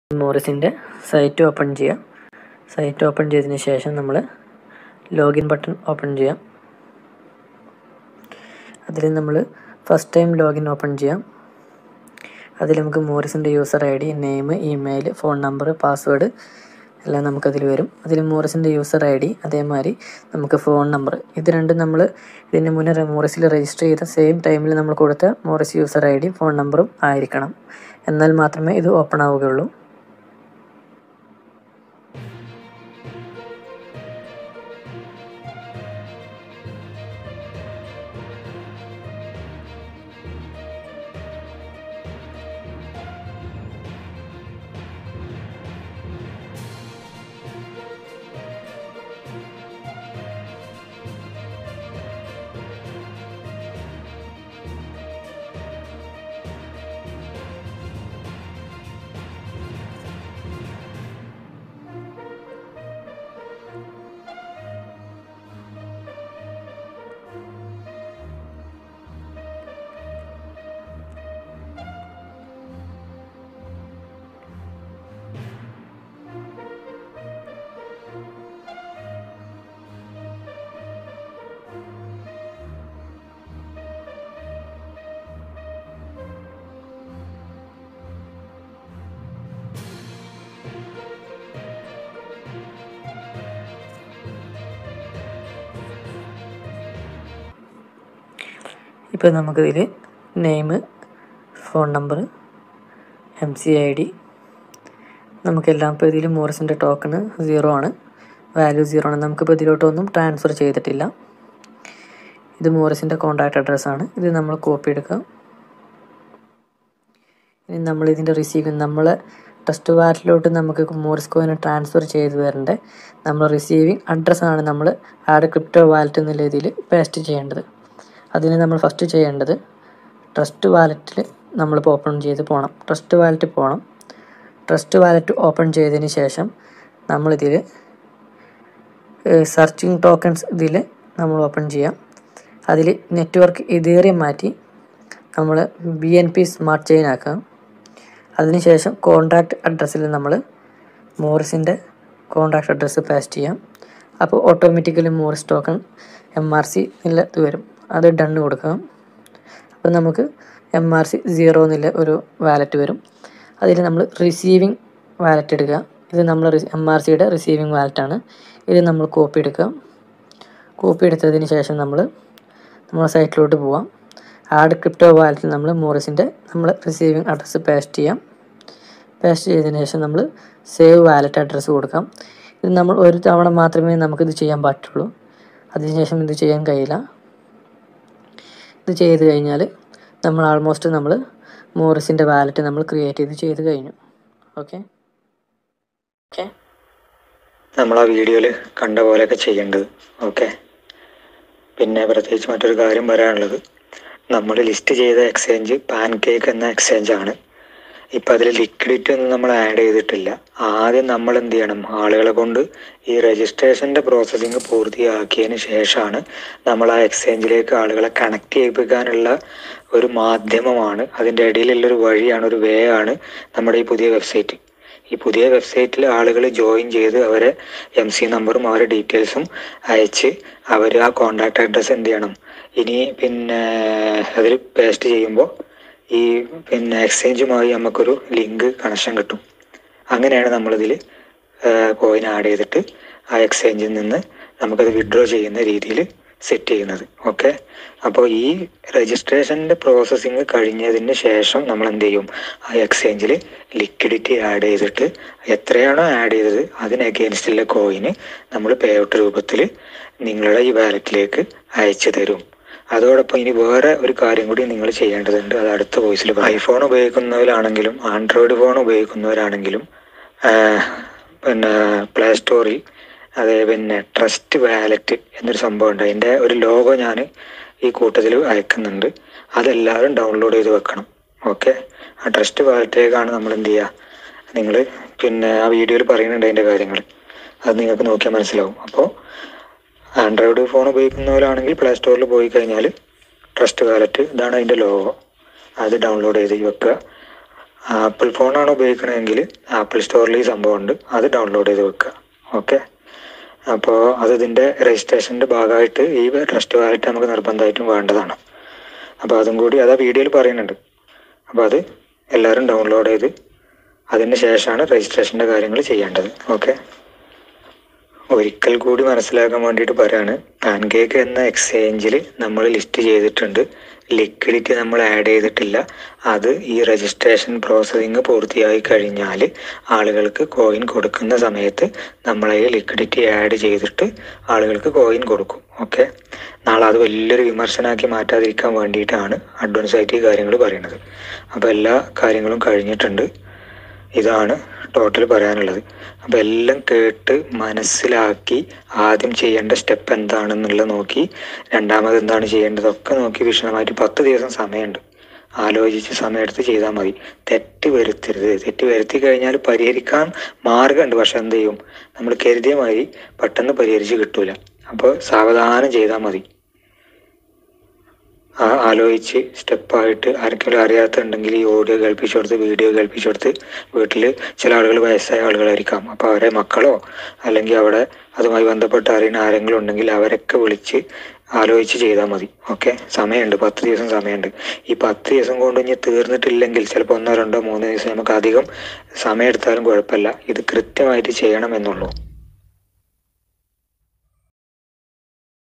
മോറിസിൻ്റെ site open ചെയ്യാം site open ചെയ്തതിന് ശേഷം നമ്മൾ ലോഗിൻ ബട്ടൺ ഓപ്പൺ ചെയ്യാം അതിൽ നമ്മൾ ഫസ്റ്റ് ടൈം ലോഗിൻ ഓപ്പൺ ചെയ്യാം അതിൽ നമുക്ക് മോറിസിൻ്റെ user I D name email phone number password എല്ലാം നമുക്കതിൽ വരും അതിൽ മോറിസിൻ്റെ യൂസർ ഐ ഡി അതേമാതിരി നമുക്ക് ഫോൺ നമ്പർ ഇത് രണ്ടും നമ്മൾ ഇതിന് മുന്നേ മോറിസിൽ രജിസ്റ്റർ ചെയ്ത സെയിം ടൈമിൽ നമ്മൾ കൊടുത്ത Morris user I D phone നമ്പറും ആയിരിക്കണം എന്നാൽ മാത്രമേ ഇത് ഓപ്പൺ ആവുകയുള്ളൂ ഇപ്പോൾ നമുക്കിതിൽ name phone number M C I D നമുക്കെല്ലാം ഇപ്പോൾ ഇതിൽ മോറിസിൻ്റെ ടോക്കണ് സീറോ ആണ് വാല്യൂ സീറോ ആണ് നമുക്കിപ്പോൾ ഇതിലോട്ടൊന്നും ട്രാൻസ്ഫർ ചെയ്തിട്ടില്ല ഇത് മോറിസിൻ്റെ കോൺടാക്റ്റ് അഡ്രസ്സാണ് ഇത് നമ്മൾ കോപ്പി എടുക്കാം ഇനി നമ്മൾ ഇതിൻ്റെ റിസീവ് നമ്മൾ ട്രസ്റ്റ് വാലറ്റിലോട്ട് നമുക്ക് മോറിസ് കോയിന് ട്രാൻസ്ഫർ ചെയ്ത് വരേണ്ട നമ്മൾ റിസീവിങ് അഡ്രസ്സാണ് നമ്മൾ ആഡ് ക്രിപ്റ്റോ വാലറ്റ് എന്നുള്ള രീതിയിൽ പേസ്റ്റ് ചെയ്യേണ്ടത് അതിന് നമ്മൾ ഫസ്റ്റ് ചെയ്യേണ്ടത് ട്രസ്റ്റ് വാലറ്റിൽ നമ്മളിപ്പോൾ ഓപ്പൺ ചെയ്ത് പോകണം ട്രസ്റ്റ് വാലറ്റ് പോകണം ട്രസ്റ്റ് വാലറ്റ് ഓപ്പൺ ചെയ്തതിന് ശേഷം നമ്മളിതിൽ സെർച്ചിങ് ടോക്കൺസ് ഇതിൽ നമ്മൾ ഓപ്പൺ ചെയ്യാം അതിൽ നെറ്റ്വർക്ക് ഇതേറിയം മാറ്റി നമ്മൾ B N P smart chain ആക്കാം അതിനുശേഷം കോൺടാക്റ്റ് അഡ്രസ്സിൽ നമ്മൾ മോറിസിൻ്റെ കോൺടാക്റ്റ് അഡ്രസ്സ് പാസ്റ്റ് ചെയ്യാം അപ്പോൾ automatically Morris token M R C എന്നുള്ള ഇത് വരും അത് ഡണ്ണ് കൊടുക്കാം അപ്പോൾ നമുക്ക് എം ആർ സി സീറോ എന്നുള്ള ഒരു വാലറ്റ് വരും അതിൽ നമ്മൾ റിസീവിങ് വാലറ്റ് എടുക്കുക ഇത് നമ്മൾ എം ആർ സിയുടെ റിസീവിങ് വാലറ്റാണ് ഇത് നമ്മൾ കോപ്പി എടുക്കുക കോപ്പി എടുത്തതിന് ശേഷം നമ്മൾ നമ്മുടെ സൈറ്റിലോട്ട് പോവാം ആഡ് ക്രിപ്റ്റോ വാലറ്റിൽ നമ്മൾ മോറിസിൻ്റെ നമ്മൾ റിസീവിങ് അഡ്രസ്സ് പേസ്റ്റ് ചെയ്യാം പേസ്റ്റ് ചെയ്തതിന് ശേഷം നമ്മൾ സേവ് വാലറ്റ് അഡ്രസ്സ് കൊടുക്കാം ഇത് നമ്മൾ ഒരു തവണ മാത്രമേ നമുക്കിത് ചെയ്യാൻ പറ്റുള്ളൂ അതിനുശേഷം ഇത് ചെയ്യാൻ കഴിയില്ല ഇത് ചെയ്ത് കഴിഞ്ഞാൽ നമ്മൾ ആൾമോസ്റ്റ് നമ്മൾ മോറിസിൻ്റെ വാലറ്റ് നമ്മൾ ക്രിയേറ്റ് ചെയ്ത് ചെയ്ത് കഴിഞ്ഞു ഓക്കെ ഓക്കെ നമ്മൾ ആ വീഡിയോയിൽ കണ്ട പോലെയൊക്കെ ചെയ്യേണ്ടത് ഓക്കെ പിന്നെ പ്രത്യേകിച്ച് മറ്റൊരു കാര്യം പറയാനുള്ളത് നമ്മൾ ലിസ്റ്റ് ചെയ്ത എക്സ്ചേഞ്ച് പാൻ കേക്ക് എന്ന എക്സ്ചേഞ്ച് ആണ് ഇപ്പം അതിൽ ലിക്വിഡിറ്റി ഒന്നും നമ്മൾ ആഡ് ചെയ്തിട്ടില്ല ആദ്യം നമ്മൾ എന്ത് ചെയ്യണം ആളുകളെ കൊണ്ട് ഈ രജിസ്ട്രേഷൻ്റെ പ്രോസസ്സിങ് പൂർത്തിയാക്കിയതിന് ശേഷമാണ് നമ്മൾ ആ എക്സ്ചേഞ്ചിലേക്ക് ആളുകളെ കണക്ട് ചെയ്യിപ്പിക്കാനുള്ള ഒരു മാധ്യമമാണ് അതിൻ്റെ ഇടയിലുള്ളൊരു വഴിയാണ് ഒരു വേ ആണ് നമ്മുടെ ഈ പുതിയ വെബ്സൈറ്റ് ഈ പുതിയ വെബ്സൈറ്റിൽ ആളുകൾ ജോയിൻ ചെയ്ത് അവരെ എം സി നമ്പറും അവരുടെ ഡീറ്റെയിൽസും അയച്ച് അവർ ആ കോണ്ടാക്ട് അഡ്രസ്സ് എന്ത് ചെയ്യണം ഇനി പിന്നെ അതിൽ പേസ്റ്റ് ചെയ്യുമ്പോൾ ഈ പിന്നെ എക്സ്ചേഞ്ചുമായി നമുക്കൊരു ലിങ്ക് കണക്ഷൻ കിട്ടും അങ്ങനെയാണ് നമ്മളിതിൽ കോയിൻ ആഡ് ചെയ്തിട്ട് ആ എക്സ്ചേഞ്ചിൽ നിന്ന് നമുക്കത് വിഡ്രോ ചെയ്യുന്ന രീതിയിൽ സെറ്റ് ചെയ്യുന്നത് ഓക്കെ അപ്പോൾ ഈ രജിസ്ട്രേഷൻ്റെ പ്രോസസ്സിങ് കഴിഞ്ഞതിന് ശേഷം നമ്മൾ എന്ത് ചെയ്യും ആ എക്സ്ചേഞ്ചിൽ ലിക്വിഡിറ്റി ആഡ് ചെയ്തിട്ട് എത്രയാണോ ആഡ് ചെയ്തത് അതിന് അഗേൻസ്റ്റുള്ള കോയിന് നമ്മൾ പേ ഔട്ട് രൂപത്തിൽ നിങ്ങളുടെ ഈ വാലറ്റിലേക്ക് അയച്ചു തരും അതോടൊപ്പം ഇനി വേറെ ഒരു കാര്യം കൂടി നിങ്ങൾ ചെയ്യേണ്ടതുണ്ട് അത് അടുത്ത വോയിസിൽ ഐഫോൺ ഉപയോഗിക്കുന്നവരാണെങ്കിലും ആൻഡ്രോയിഡ് ഫോൺ ഉപയോഗിക്കുന്നവരാണെങ്കിലും പിന്നെ പ്ലേ സ്റ്റോറിൽ അതെ പിന്നെ ട്രസ്റ്റ് വാലറ്റ് എന്നൊരു സംഭവം ഉണ്ട് അതിൻ്റെ ഒരു ലോഗോ ഞാൻ ഈ കൂട്ടത്തിൽ അയക്കുന്നുണ്ട് അതെല്ലാവരും ഡൗൺലോഡ് ചെയ്ത് വെക്കണം ഓക്കെ ആ ട്രസ്റ്റ് വാലറ്റിലേക്കാണ് നമ്മൾ എന്ത് ചെയ്യുക നിങ്ങൾ പിന്നെ ആ വീഡിയോയിൽ പറയുന്നുണ്ട് അതിൻ്റെ കാര്യങ്ങൾ അത് നിങ്ങൾക്ക് നോക്കിയാൽ മനസ്സിലാവും അപ്പോൾ ആൻഡ്രോയിഡ് ഫോൺ ഉപയോഗിക്കുന്നവരാണെങ്കിൽ പ്ലേ സ്റ്റോറിൽ പോയി കഴിഞ്ഞാൽ ട്രസ്റ്റ് വാലറ്റ് ഇതാണ് അതിൻ്റെ ലോഗോ അത് ഡൗൺലോഡ് ചെയ്ത് വെക്കുക ആപ്പിൾ ഫോണാണ് ഉപയോഗിക്കണമെങ്കിൽ ആപ്പിൾ സ്റ്റോറിൽ ഈ സംഭവം ഉണ്ട് അത് ഡൗൺലോഡ് ചെയ്ത് വെക്കുക ഓക്കെ അപ്പോൾ അത് ഇതിൻ്റെ രജിസ്ട്രേഷൻ്റെ ഭാഗമായിട്ട് ഈ ട്രസ്റ്റ് വാലറ്റ് നമുക്ക് നിർബന്ധമായിട്ടും വേണ്ടതാണ് അപ്പോൾ അതും കൂടി അത് ആ വീഡിയോയിൽ പറയുന്നുണ്ട് അപ്പോൾ അത് എല്ലാവരും ഡൗൺലോഡ് ചെയ്ത് അതിന് ശേഷമാണ് രജിസ്ട്രേഷൻ്റെ കാര്യങ്ങൾ ചെയ്യേണ്ടത് ഓക്കെ ഒരിക്കൽ കൂടി മനസ്സിലാക്കാൻ വേണ്ടിയിട്ട് പറയാണ് പാൻകേക്ക് എന്ന എക്സ്ചേഞ്ചിൽ നമ്മൾ ലിസ്റ്റ് ചെയ്തിട്ടുണ്ട് ലിക്വിഡിറ്റി നമ്മൾ ആഡ് ചെയ്തിട്ടില്ല അത് ഈ രജിസ്ട്രേഷൻ പ്രോസസ്സിങ് പൂർത്തിയായി കഴിഞ്ഞാൽ ആളുകൾക്ക് കോയിൻ കൊടുക്കുന്ന സമയത്ത് നമ്മൾ ഈ ലിക്വിഡിറ്റി ആഡ് ചെയ്തിട്ട് ആളുകൾക്ക് കോയിൻ കൊടുക്കും ഓക്കെ നാളെ അത് വലിയൊരു വിമർശനമാക്കി മാറ്റാതിരിക്കാൻ വേണ്ടിയിട്ടാണ് അഡ്വാൻസ് ആയിട്ട് ഈ കാര്യങ്ങൾ പറയുന്നത് അപ്പോൾ എല്ലാ കാര്യങ്ങളും കഴിഞ്ഞിട്ടുണ്ട് ഇതാണ് ടോട്ടൽ പറയാനുള്ളത് അപ്പോൾ എല്ലാം കേട്ട് മനസ്സിലാക്കി ആദ്യം ചെയ്യേണ്ട സ്റ്റെപ്പ് എന്താണെന്നുള്ളത് നോക്കി രണ്ടാമത് എന്താണ് ചെയ്യേണ്ടതൊക്കെ നോക്കി വിശദമായിട്ട് പത്ത് ദിവസം സമയമുണ്ട് ആലോചിച്ച് സമയമെടുത്ത് ചെയ്താൽ മതി തെറ്റ് വരുത്തരുത് തെറ്റ് വരുത്തി കഴിഞ്ഞാൽ പരിഹരിക്കാൻ മാർഗമുണ്ട് പക്ഷെ എന്ത് ചെയ്യും നമ്മൾ കരുതിയ മാതിരി പെട്ടെന്ന് പരിഹരിച്ച് കിട്ടൂല അപ്പോൾ സാവധാനം ചെയ്താൽ മതി ആ ആലോചിച്ച് സ്റ്റെപ്പായിട്ട് ആർക്കെങ്കിലും അറിയാത്തുണ്ടെങ്കിൽ ഈ ഓഡിയോ കേൾപ്പിച്ചു കൊടുത്ത് വീഡിയോ കേൾപ്പിച്ചു കൊടുത്ത് വീട്ടിൽ ചില ആളുകൾ വയസ്സായ ആളുകളായിരിക്കാം അപ്പോൾ അവരെ മക്കളോ അല്ലെങ്കിൽ അവിടെ അതുമായി ബന്ധപ്പെട്ട് അറിയുന്ന ആരെങ്കിലും ഉണ്ടെങ്കിൽ അവരൊക്കെ വിളിച്ച് ആലോചിച്ച് ചെയ്താൽ മതി ഓക്കെ സമയമുണ്ട് പത്ത് ദിവസം സമയമുണ്ട് ഈ പത്ത് ദിവസം കൊണ്ട് ഇനി തീർന്നിട്ടില്ലെങ്കിൽ ചിലപ്പോൾ ഒന്നോ രണ്ടോ മൂന്നോ ദിവസം നമുക്ക് അധികം സമയം എടുത്താലും കുഴപ്പമില്ല ഇത് കൃത്യമായിട്ട് ചെയ്യണം എന്നുള്ളൂ